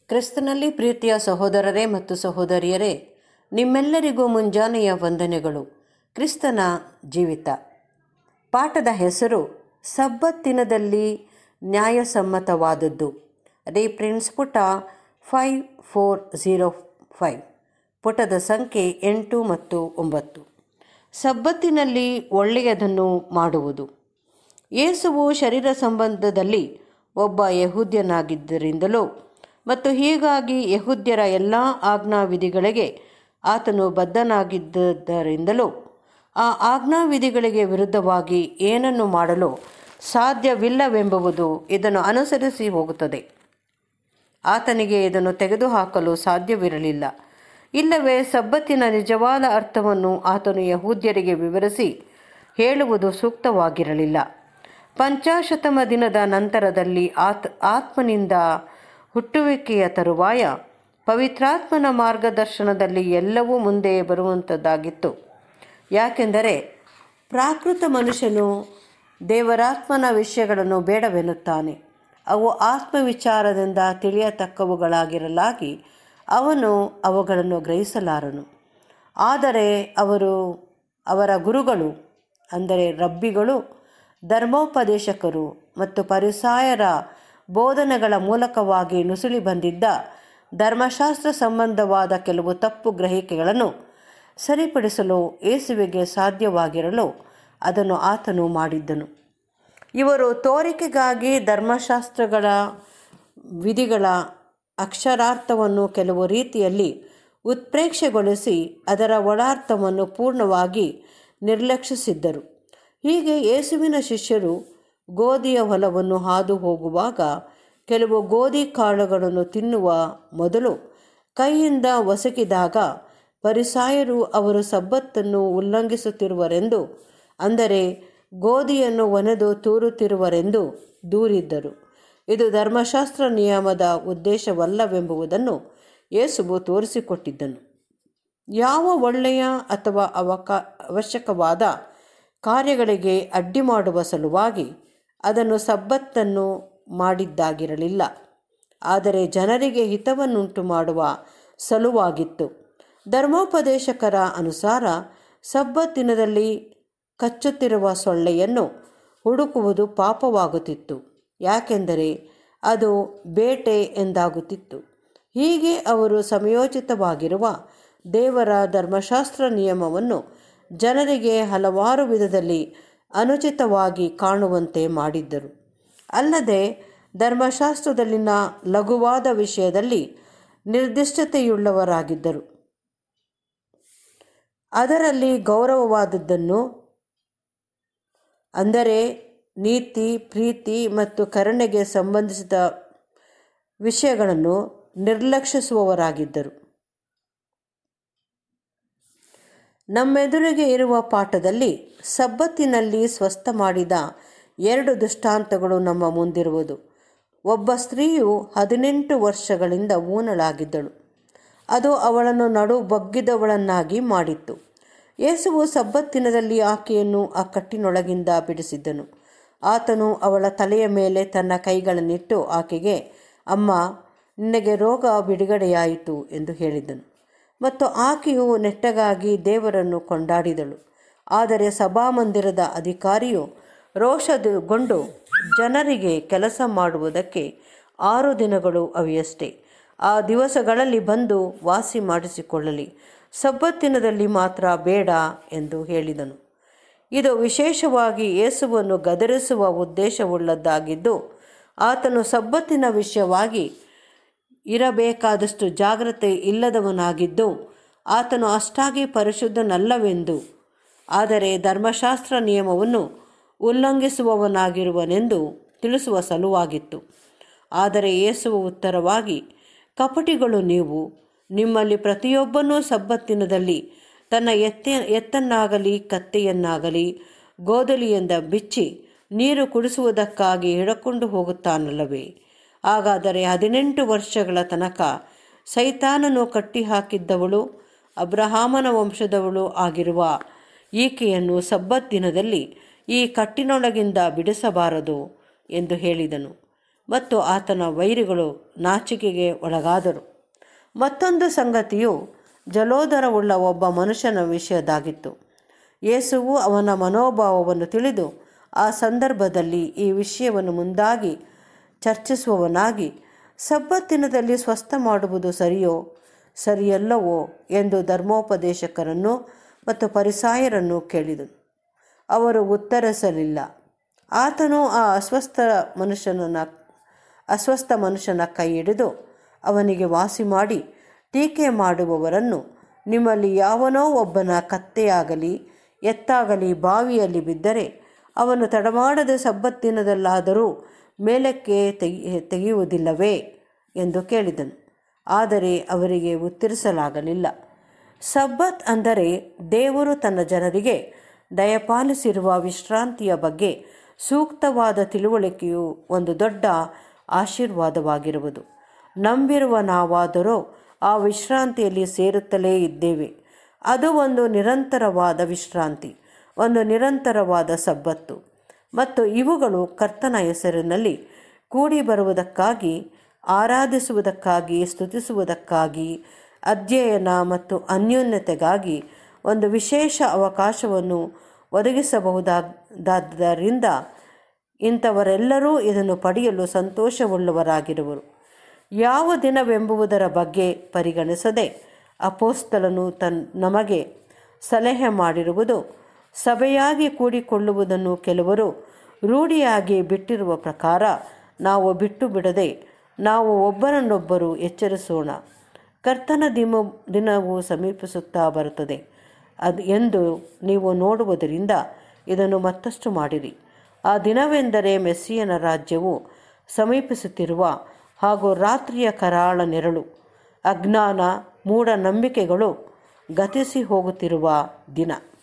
ಕ್ರಿಸ್ತನಲ್ಲಿ ಪ್ರೀತಿಯ ಸಹೋದರರೇ ಮತ್ತು ಸಹೋದರಿಯರೇ ನಿಮ್ಮೆಲ್ಲರಿಗೂ ಮುಂಜಾನೆಯ ವಂದನೆಗಳು ಕ್ರಿಸ್ತನ ಜೀವಿತ ಪಾಠದ ಹೆಸರು ಸಬ್ಬತ್ತಿನದಲ್ಲಿ ನ್ಯಾಯಸಮ್ಮತವಾದದ್ದು ರೀಪ್ರಿನ್ಸ್ ಪುಟ ಫೈವ್ ಫೋರ್ ಝೀರೋ ಫೈವ್ ಪುಟದ ಸಂಖ್ಯೆ ಎಂಟು ಮತ್ತು ಒಂಬತ್ತು ಸಬ್ಬತ್ತಿನಲ್ಲಿ ಒಳ್ಳೆಯದನ್ನು ಮಾಡುವುದು ಯೇಸುವು ಶರೀರ ಸಂಬಂಧದಲ್ಲಿ ಒಬ್ಬ ಯಹೂದ್ಯನಾಗಿದ್ದರಿಂದಲೂ ಮತ್ತು ಹೀಗಾಗಿ ಯಹೂದ್ಯರ ಎಲ್ಲ ಆಜ್ಞಾವಿಧಿಗಳಿಗೆ ಆತನು ಬದ್ಧನಾಗಿದ್ದರಿಂದಲೂ ಆ ಆಜ್ಞಾವಿಧಿಗಳಿಗೆ ವಿರುದ್ಧವಾಗಿ ಏನನ್ನು ಮಾಡಲು ಸಾಧ್ಯವಿಲ್ಲವೆಂಬುದು ಇದನ್ನು ಅನುಸರಿಸಿ ಹೋಗುತ್ತದೆ ಆತನಿಗೆ ಇದನ್ನು ತೆಗೆದುಹಾಕಲು ಸಾಧ್ಯವಿರಲಿಲ್ಲ ಇಲ್ಲವೇ ಸಬ್ಬತ್ತಿನ ನಿಜವಾದ ಅರ್ಥವನ್ನು ಆತನು ಯಹೂದ್ಯರಿಗೆ ವಿವರಿಸಿ ಹೇಳುವುದು ಸೂಕ್ತವಾಗಿರಲಿಲ್ಲ ಪಂಚಾಶತಮ ದಿನದ ನಂತರದಲ್ಲಿ ಆತ್ ಆತ್ಮನಿಂದ ಹುಟ್ಟುವಿಕೆಯ ತರುವಾಯ ಪವಿತ್ರಾತ್ಮನ ಮಾರ್ಗದರ್ಶನದಲ್ಲಿ ಎಲ್ಲವೂ ಮುಂದೆ ಬರುವಂಥದ್ದಾಗಿತ್ತು ಯಾಕೆಂದರೆ ಪ್ರಾಕೃತ ಮನುಷ್ಯನು ದೇವರಾತ್ಮನ ವಿಷಯಗಳನ್ನು ಬೇಡವೆನ್ನುತ್ತಾನೆ ಅವು ಆತ್ಮವಿಚಾರದಿಂದ ತಿಳಿಯತಕ್ಕವುಗಳಾಗಿರಲಾಗಿ ಅವನು ಅವುಗಳನ್ನು ಗ್ರಹಿಸಲಾರನು ಆದರೆ ಅವರು ಅವರ ಗುರುಗಳು ಅಂದರೆ ರಬ್ಬಿಗಳು ಧರ್ಮೋಪದೇಶಕರು ಮತ್ತು ಪರಿಸಾಯರ ಬೋಧನೆಗಳ ಮೂಲಕವಾಗಿ ನುಸುಳಿ ಬಂದಿದ್ದ ಧರ್ಮಶಾಸ್ತ್ರ ಸಂಬಂಧವಾದ ಕೆಲವು ತಪ್ಪು ಗ್ರಹಿಕೆಗಳನ್ನು ಸರಿಪಡಿಸಲು ಯೇಸುವಿಗೆ ಸಾಧ್ಯವಾಗಿರಲು ಅದನ್ನು ಆತನು ಮಾಡಿದ್ದನು ಇವರು ತೋರಿಕೆಗಾಗಿ ಧರ್ಮಶಾಸ್ತ್ರಗಳ ವಿಧಿಗಳ ಅಕ್ಷರಾರ್ಥವನ್ನು ಕೆಲವು ರೀತಿಯಲ್ಲಿ ಉತ್ಪ್ರೇಕ್ಷೆಗೊಳಿಸಿ ಅದರ ಒಳಾರ್ಥವನ್ನು ಪೂರ್ಣವಾಗಿ ನಿರ್ಲಕ್ಷಿಸಿದ್ದರು ಹೀಗೆ ಯೇಸುವಿನ ಶಿಷ್ಯರು ಗೋಧಿಯ ಹೊಲವನ್ನು ಹಾದು ಹೋಗುವಾಗ ಕೆಲವು ಗೋಧಿ ಕಾಳುಗಳನ್ನು ತಿನ್ನುವ ಮೊದಲು ಕೈಯಿಂದ ಒಸಕಿದಾಗ ಪರಿಸಾಯರು ಅವರು ಸಬ್ಬತ್ತನ್ನು ಉಲ್ಲಂಘಿಸುತ್ತಿರುವರೆಂದು ಅಂದರೆ ಗೋಧಿಯನ್ನು ಒನೆದು ತೂರುತ್ತಿರುವರೆಂದು ದೂರಿದ್ದರು ಇದು ಧರ್ಮಶಾಸ್ತ್ರ ನಿಯಮದ ಉದ್ದೇಶವಲ್ಲವೆಂಬುದನ್ನು ಯೇಸುವು ತೋರಿಸಿಕೊಟ್ಟಿದ್ದನು ಯಾವ ಒಳ್ಳೆಯ ಅಥವಾ ಅವಕ ಅವಶ್ಯಕವಾದ ಕಾರ್ಯಗಳಿಗೆ ಅಡ್ಡಿ ಮಾಡುವ ಸಲುವಾಗಿ ಅದನ್ನು ಸಬ್ಬತ್ತನ್ನು ಮಾಡಿದ್ದಾಗಿರಲಿಲ್ಲ ಆದರೆ ಜನರಿಗೆ ಹಿತವನ್ನುಂಟು ಮಾಡುವ ಸಲುವಾಗಿತ್ತು ಧರ್ಮೋಪದೇಶಕರ ಅನುಸಾರ ಸಬ್ಬತ್ತಿನದಲ್ಲಿ ಕಚ್ಚುತ್ತಿರುವ ಸೊಳ್ಳೆಯನ್ನು ಹುಡುಕುವುದು ಪಾಪವಾಗುತ್ತಿತ್ತು ಯಾಕೆಂದರೆ ಅದು ಬೇಟೆ ಎಂದಾಗುತ್ತಿತ್ತು ಹೀಗೆ ಅವರು ಸಮಯೋಚಿತವಾಗಿರುವ ದೇವರ ಧರ್ಮಶಾಸ್ತ್ರ ನಿಯಮವನ್ನು ಜನರಿಗೆ ಹಲವಾರು ವಿಧದಲ್ಲಿ ಅನುಚಿತವಾಗಿ ಕಾಣುವಂತೆ ಮಾಡಿದ್ದರು ಅಲ್ಲದೆ ಧರ್ಮಶಾಸ್ತ್ರದಲ್ಲಿನ ಲಘುವಾದ ವಿಷಯದಲ್ಲಿ ನಿರ್ದಿಷ್ಟತೆಯುಳ್ಳವರಾಗಿದ್ದರು ಅದರಲ್ಲಿ ಗೌರವವಾದದ್ದನ್ನು ಅಂದರೆ ನೀತಿ ಪ್ರೀತಿ ಮತ್ತು ಕರುಣೆಗೆ ಸಂಬಂಧಿಸಿದ ವಿಷಯಗಳನ್ನು ನಿರ್ಲಕ್ಷಿಸುವವರಾಗಿದ್ದರು ನಮ್ಮೆದುರಿಗೆ ಇರುವ ಪಾಠದಲ್ಲಿ ಸಬ್ಬತ್ತಿನಲ್ಲಿ ಸ್ವಸ್ಥ ಮಾಡಿದ ಎರಡು ದೃಷ್ಟಾಂತಗಳು ನಮ್ಮ ಮುಂದಿರುವುದು ಒಬ್ಬ ಸ್ತ್ರೀಯು ಹದಿನೆಂಟು ವರ್ಷಗಳಿಂದ ಊನಳಾಗಿದ್ದಳು ಅದು ಅವಳನ್ನು ನಡು ಬಗ್ಗಿದವಳನ್ನಾಗಿ ಮಾಡಿತ್ತು ಯೇಸುವು ಸಬ್ಬತ್ತಿನದಲ್ಲಿ ಆಕೆಯನ್ನು ಆ ಕಟ್ಟಿನೊಳಗಿಂದ ಬಿಡಿಸಿದ್ದನು ಆತನು ಅವಳ ತಲೆಯ ಮೇಲೆ ತನ್ನ ಕೈಗಳನ್ನಿಟ್ಟು ಆಕೆಗೆ ಅಮ್ಮ ನಿನಗೆ ರೋಗ ಬಿಡುಗಡೆಯಾಯಿತು ಎಂದು ಹೇಳಿದ್ದನು ಮತ್ತು ಆಕೆಯು ನೆಟ್ಟಗಾಗಿ ದೇವರನ್ನು ಕೊಂಡಾಡಿದಳು ಆದರೆ ಸಭಾಮಂದಿರದ ಅಧಿಕಾರಿಯು ರೋಷಗೊಂಡು ಜನರಿಗೆ ಕೆಲಸ ಮಾಡುವುದಕ್ಕೆ ಆರು ದಿನಗಳು ಅವಿಯಷ್ಟೇ ಆ ದಿವಸಗಳಲ್ಲಿ ಬಂದು ವಾಸಿ ಮಾಡಿಸಿಕೊಳ್ಳಲಿ ಸಬ್ಬತ್ತಿನದಲ್ಲಿ ಮಾತ್ರ ಬೇಡ ಎಂದು ಹೇಳಿದನು ಇದು ವಿಶೇಷವಾಗಿ ಯೇಸುವನ್ನು ಗದರಿಸುವ ಉದ್ದೇಶವುಳ್ಳದ್ದಾಗಿದ್ದು ಆತನು ಸಬ್ಬತ್ತಿನ ವಿಷಯವಾಗಿ ಇರಬೇಕಾದಷ್ಟು ಜಾಗ್ರತೆ ಇಲ್ಲದವನಾಗಿದ್ದು ಆತನು ಅಷ್ಟಾಗಿ ಪರಿಶುದ್ಧನಲ್ಲವೆಂದು ಆದರೆ ಧರ್ಮಶಾಸ್ತ್ರ ನಿಯಮವನ್ನು ಉಲ್ಲಂಘಿಸುವವನಾಗಿರುವನೆಂದು ತಿಳಿಸುವ ಸಲುವಾಗಿತ್ತು ಆದರೆ ಯೇಸುವ ಉತ್ತರವಾಗಿ ಕಪಟಿಗಳು ನೀವು ನಿಮ್ಮಲ್ಲಿ ಪ್ರತಿಯೊಬ್ಬನೂ ಸಬ್ಬತ್ತಿನದಲ್ಲಿ ತನ್ನ ಎತ್ತೆ ಎತ್ತನ್ನಾಗಲಿ ಕತ್ತೆಯನ್ನಾಗಲಿ ಗೋದಲಿಯಿಂದ ಬಿಚ್ಚಿ ನೀರು ಕುಡಿಸುವುದಕ್ಕಾಗಿ ಹಿಡಕೊಂಡು ಹೋಗುತ್ತಾನಲ್ಲವೇ ಹಾಗಾದರೆ ಹದಿನೆಂಟು ವರ್ಷಗಳ ತನಕ ಸೈತಾನನು ಕಟ್ಟಿಹಾಕಿದ್ದವಳು ಅಬ್ರಹಾಮನ ವಂಶದವಳು ಆಗಿರುವ ಈಕೆಯನ್ನು ಸಬ್ಬತ್ ದಿನದಲ್ಲಿ ಈ ಕಟ್ಟಿನೊಳಗಿಂದ ಬಿಡಿಸಬಾರದು ಎಂದು ಹೇಳಿದನು ಮತ್ತು ಆತನ ವೈರಿಗಳು ನಾಚಿಕೆಗೆ ಒಳಗಾದರು ಮತ್ತೊಂದು ಸಂಗತಿಯು ಜಲೋದರವುಳ್ಳ ಒಬ್ಬ ಮನುಷ್ಯನ ವಿಷಯದಾಗಿತ್ತು ಯೇಸುವು ಅವನ ಮನೋಭಾವವನ್ನು ತಿಳಿದು ಆ ಸಂದರ್ಭದಲ್ಲಿ ಈ ವಿಷಯವನ್ನು ಮುಂದಾಗಿ ಚರ್ಚಿಸುವವನಾಗಿ ಸಬ್ಬತ್ತಿನದಲ್ಲಿ ಸ್ವಸ್ಥ ಮಾಡುವುದು ಸರಿಯೋ ಸರಿಯಲ್ಲವೋ ಎಂದು ಧರ್ಮೋಪದೇಶಕರನ್ನು ಮತ್ತು ಪರಿಸಾಯರನ್ನು ಕೇಳಿದನು ಅವರು ಉತ್ತರಿಸಲಿಲ್ಲ ಆತನು ಆ ಅಸ್ವಸ್ಥ ಮನುಷ್ಯನನ್ನ ಅಸ್ವಸ್ಥ ಮನುಷ್ಯನ ಕೈ ಹಿಡಿದು ಅವನಿಗೆ ವಾಸಿ ಮಾಡಿ ಟೀಕೆ ಮಾಡುವವರನ್ನು ನಿಮ್ಮಲ್ಲಿ ಯಾವನೋ ಒಬ್ಬನ ಕತ್ತೆಯಾಗಲಿ ಎತ್ತಾಗಲಿ ಬಾವಿಯಲ್ಲಿ ಬಿದ್ದರೆ ಅವನು ತಡಮಾಡದೆ ಸಬ್ಬತ್ತಿನದಲ್ಲಾದರೂ ಮೇಲಕ್ಕೆ ತೆಗಿ ತೆಗೆಯುವುದಿಲ್ಲವೇ ಎಂದು ಕೇಳಿದನು ಆದರೆ ಅವರಿಗೆ ಉತ್ತರಿಸಲಾಗಲಿಲ್ಲ ಸಬ್ಬತ್ ಅಂದರೆ ದೇವರು ತನ್ನ ಜನರಿಗೆ ದಯಪಾಲಿಸಿರುವ ವಿಶ್ರಾಂತಿಯ ಬಗ್ಗೆ ಸೂಕ್ತವಾದ ತಿಳುವಳಿಕೆಯು ಒಂದು ದೊಡ್ಡ ಆಶೀರ್ವಾದವಾಗಿರುವುದು ನಂಬಿರುವ ನಾವಾದರೂ ಆ ವಿಶ್ರಾಂತಿಯಲ್ಲಿ ಸೇರುತ್ತಲೇ ಇದ್ದೇವೆ ಅದು ಒಂದು ನಿರಂತರವಾದ ವಿಶ್ರಾಂತಿ ಒಂದು ನಿರಂತರವಾದ ಸಬ್ಬತ್ತು ಮತ್ತು ಇವುಗಳು ಕರ್ತನ ಹೆಸರಿನಲ್ಲಿ ಕೂಡಿ ಬರುವುದಕ್ಕಾಗಿ ಆರಾಧಿಸುವುದಕ್ಕಾಗಿ ಸ್ತುತಿಸುವುದಕ್ಕಾಗಿ ಅಧ್ಯಯನ ಮತ್ತು ಅನ್ಯೋನ್ಯತೆಗಾಗಿ ಒಂದು ವಿಶೇಷ ಅವಕಾಶವನ್ನು ಒದಗಿಸಬಹುದಾದ್ದರಿಂದ ಇಂಥವರೆಲ್ಲರೂ ಇದನ್ನು ಪಡೆಯಲು ಸಂತೋಷವುಳ್ಳವರಾಗಿರುವರು ಯಾವ ದಿನವೆಂಬುವುದರ ಬಗ್ಗೆ ಪರಿಗಣಿಸದೆ ಅಪೋಸ್ತಲನು ತನ್ ನಮಗೆ ಸಲಹೆ ಮಾಡಿರುವುದು ಸಭೆಯಾಗಿ ಕೂಡಿಕೊಳ್ಳುವುದನ್ನು ಕೆಲವರು ರೂಢಿಯಾಗಿ ಬಿಟ್ಟಿರುವ ಪ್ರಕಾರ ನಾವು ಬಿಟ್ಟು ಬಿಡದೆ ನಾವು ಒಬ್ಬರನ್ನೊಬ್ಬರು ಎಚ್ಚರಿಸೋಣ ಕರ್ತನ ದಿಮ ದಿನವು ಸಮೀಪಿಸುತ್ತಾ ಬರುತ್ತದೆ ಅದು ಎಂದು ನೀವು ನೋಡುವುದರಿಂದ ಇದನ್ನು ಮತ್ತಷ್ಟು ಮಾಡಿರಿ ಆ ದಿನವೆಂದರೆ ಮೆಸ್ಸಿಯನ ರಾಜ್ಯವು ಸಮೀಪಿಸುತ್ತಿರುವ ಹಾಗೂ ರಾತ್ರಿಯ ಕರಾಳ ನೆರಳು ಅಜ್ಞಾನ ಮೂಢನಂಬಿಕೆಗಳು ಗತಿಸಿ ಹೋಗುತ್ತಿರುವ ದಿನ